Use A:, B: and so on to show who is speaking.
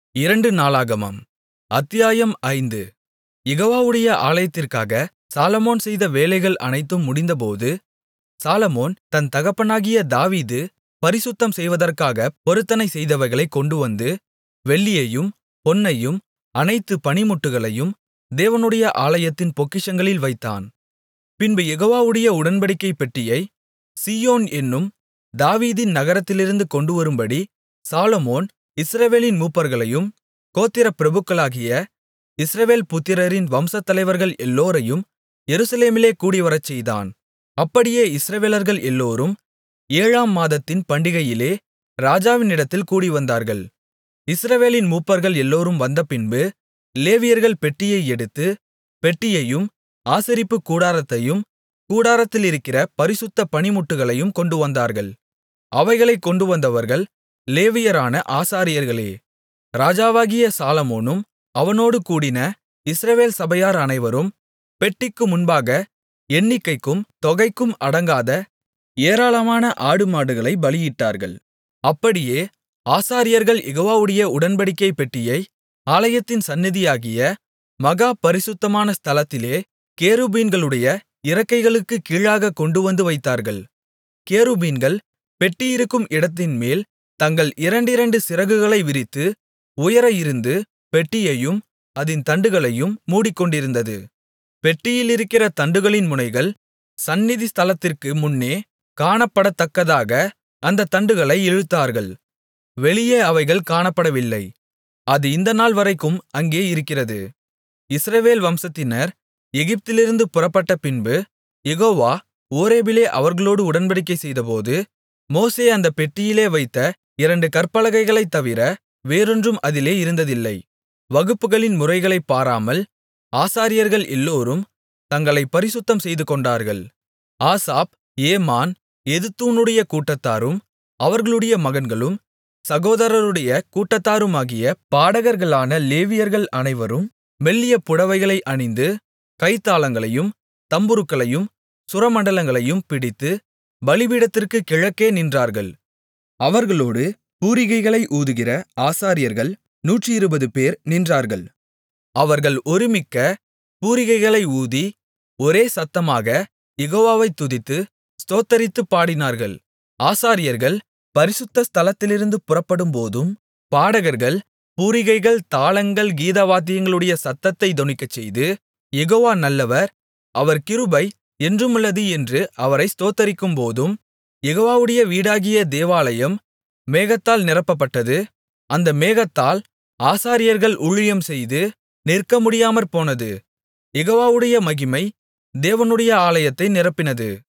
A: இரண்டு நாளாகமம் அத்தியாயம் ஐந்து யெகோவாவுடைய ஆலயத்திற்காக சாலொமோன் செய்த வேலைகள் அனைத்தும் முடிந்தபோது சாலொமோன் தன் தகப்பனாகிய தாவீது பரிசுத்தம் செய்வதற்காகப் பொருத்தனை செய்தவைகளைக் கொண்டுவந்து வெள்ளியையும் பொன்னையும் அனைத்து பணிமுட்டுகளையும் தேவனுடைய ஆலயத்தின் பொக்கிஷங்களில் வைத்தான் பின்பு யெகோவாவுடைய உடன்படிக்கைப் பெட்டியை சீயோன் என்னும் தாவீதின் நகரத்திலிருந்து கொண்டுவரும்படி சாலொமோன் இஸ்ரவேலின் மூப்பர்களையும் கோத்திரப் பிரபுக்களாகிய இஸ்ரவேல் புத்திரரின் வம்சத்தலைவர்கள் எல்லோரையும் எருசலேமிலே கூடிவரச்செய்தான் அப்படியே இஸ்ரவேலர்கள் எல்லோரும் ஏழாம் மாதத்தின் பண்டிகையிலே ராஜாவினிடத்தில் கூடிவந்தார்கள் இஸ்ரவேலின் மூப்பர்கள் எல்லோரும் வந்தபின்பு லேவியர்கள் பெட்டியை எடுத்து பெட்டியையும் ஆசரிப்புக் கூடாரத்தையும் கூடாரத்திலிருக்கிற பரிசுத்த பணிமுட்டுகளையும் கொண்டுவந்தார்கள் அவைகளைக் கொண்டுவந்தவர்கள் லேவியரான ஆசாரியர்களே ராஜாவாகிய சாலொமோனும் அவனோடு கூடின இஸ்ரவேல் சபையார் அனைவரும் பெட்டிக்கு முன்பாக எண்ணிக்கைக்கும் தொகைக்கும் அடங்காத ஏராளமான ஆடுமாடுகளைப் பலியிட்டார்கள் அப்படியே ஆசாரியர்கள் யெகோவாவுடைய உடன்படிக்கைப் பெட்டியை ஆலயத்தின் சந்நிதியாகிய மகா பரிசுத்தமான ஸ்தலத்திலே கேருபீன்களுடைய இறக்கைகளுக்குக் கீழாகக் கொண்டுவந்து வைத்தார்கள் கேருபீன்கள் பெட்டியிருக்கும் இடத்தின்மேல் தங்கள் இரண்டிரண்டு சிறகுகளை விரித்து உயர இருந்து பெட்டியையும் அதின் தண்டுகளையும் மூடிக்கொண்டிருந்தது பெட்டியிலிருக்கிற தண்டுகளின் முனைகள் சந்நிதி ஸ்தலத்திற்கு முன்னே காணப்படத்தக்கதாக அந்தத் தண்டுகளை இழுத்தார்கள் வெளியே அவைகள் காணப்படவில்லை அது இந்த நாள்வரைக்கும் அங்கே இருக்கிறது இஸ்ரவேல் வம்சத்தினர் எகிப்திலிருந்து புறப்பட்ட பின்பு யெகோவா ஓரேபிலே அவர்களோடு உடன்படிக்கை செய்தபோது மோசே அந்தப் பெட்டியிலே வைத்த இரண்டு கற்பலகைகளைத் தவிர வேறொன்றும் அதிலே இருந்ததில்லை வகுப்புகளின் முறைகளைப் பாராமல் ஆசாரியர்கள் எல்லோரும் தங்களைப் பரிசுத்தம் செய்துகொண்டார்கள் ஆசாப் ஏமான் எதுத்தூனுடைய கூட்டத்தாரும் அவர்களுடைய மகன்களும் சகோதரருடைய கூட்டத்தாருமாகிய பாடகர்களான லேவியர்கள் அனைவரும் மெல்லிய புடவைகளை அணிந்து கைத்தாளங்களையும் தம்புருக்களையும் சுரமண்டலங்களையும் பிடித்து பலிபீடத்திற்குக் கிழக்கே நின்றார்கள் அவர்களோடு பூரிகைகளை ஊதுகிற ஆசாரியர்கள் நூற்றிருபது பேர் நின்றார்கள் அவர்கள் ஒருமிக்க பூரிகைகளை ஊதி ஒரே சத்தமாக யெகோவாவைத் துதித்து ஸ்தோத்தரித்துப் பாடினார்கள் ஆசாரியர்கள் பரிசுத்த ஸ்தலத்திலிருந்து புறப்படும்போதும் பாடகர்கள் பூரிகைகள் தாளங்கள் கீதவாத்தியங்களுடைய சத்தத்தைத் தொனிக்கச்செய்து யெகோவா நல்லவர் அவர் கிருபை என்றுமுள்ளது என்று அவரை ஸ்தோத்தரிக்கும்போதும் யெகோவாவுடைய வீடாகிய தேவாலயம் மேகத்தால் நிரப்பப்பட்டது அந்த மேகத்தால் ஆசாரியர்கள் ஊழியம் செய்து நிற்க முடியாமற்போனது யெகோவாவுடைய மகிமை தேவனுடைய ஆலயத்தை நிரப்பினது